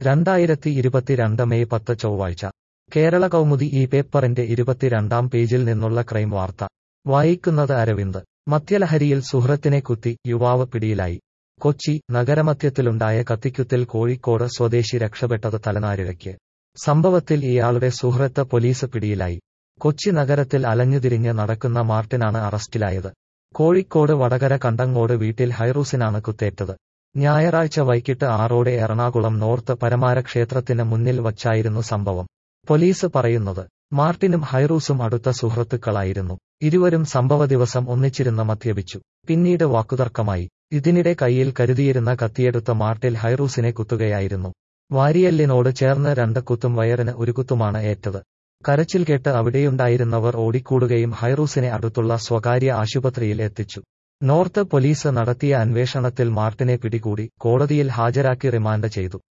രണ്ടായിരത്തി ഇരുപത്തിരണ്ട് മെയ് പത്ത് ചൊവ്വാഴ്ച കേരള കൗമുദി ഈ പേപ്പറിന്റെ ഇരുപത്തിരണ്ടാം പേജിൽ നിന്നുള്ള ക്രൈം വാർത്ത വായിക്കുന്നത് അരവിന്ദ് മദ്യലഹരിയിൽ സുഹൃത്തിനെ കുത്തി യുവാവ് പിടിയിലായി കൊച്ചി നഗരമധ്യത്തിലുണ്ടായ കത്തിക്കുത്തിൽ കോഴിക്കോട് സ്വദേശി രക്ഷപ്പെട്ടത് തലനാരിഴയ്ക്ക് സംഭവത്തിൽ ഇയാളുടെ സുഹൃത്ത് പോലീസ് പിടിയിലായി കൊച്ചി നഗരത്തിൽ അലഞ്ഞുതിരിഞ്ഞ് നടക്കുന്ന മാർട്ടിനാണ് അറസ്റ്റിലായത് കോഴിക്കോട് വടകര കണ്ടങ്ങോട് വീട്ടിൽ ഹൈറൂസിനാണ് കുത്തേറ്റത് ഞായറാഴ്ച വൈകിട്ട് ആറോടെ എറണാകുളം നോർത്ത് പരമാര ക്ഷേത്രത്തിന് മുന്നിൽ വച്ചായിരുന്നു സംഭവം പോലീസ് പറയുന്നത് മാർട്ടിനും ഹൈറൂസും അടുത്ത സുഹൃത്തുക്കളായിരുന്നു ഇരുവരും സംഭവ ദിവസം ഒന്നിച്ചിരുന്ന് മദ്യപിച്ചു പിന്നീട് വാക്കുതർക്കമായി ഇതിനിടെ കയ്യിൽ കരുതിയിരുന്ന കത്തിയെടുത്ത മാർട്ടിൽ ഹൈറൂസിനെ കുത്തുകയായിരുന്നു വാരിയല്ലിനോട് ചേർന്ന് രണ്ട് കുത്തും വയറിന് ഒരു കുത്തുമാണ് ഏറ്റത് കരച്ചിൽ കേട്ട് അവിടെയുണ്ടായിരുന്നവർ ഓടിക്കൂടുകയും ഹൈറൂസിനെ അടുത്തുള്ള സ്വകാര്യ ആശുപത്രിയിൽ എത്തിച്ചു നോർത്ത് പോലീസ് നടത്തിയ അന്വേഷണത്തിൽ മാർട്ടിനെ പിടികൂടി കോടതിയിൽ ഹാജരാക്കി റിമാൻഡ് ചെയ്തു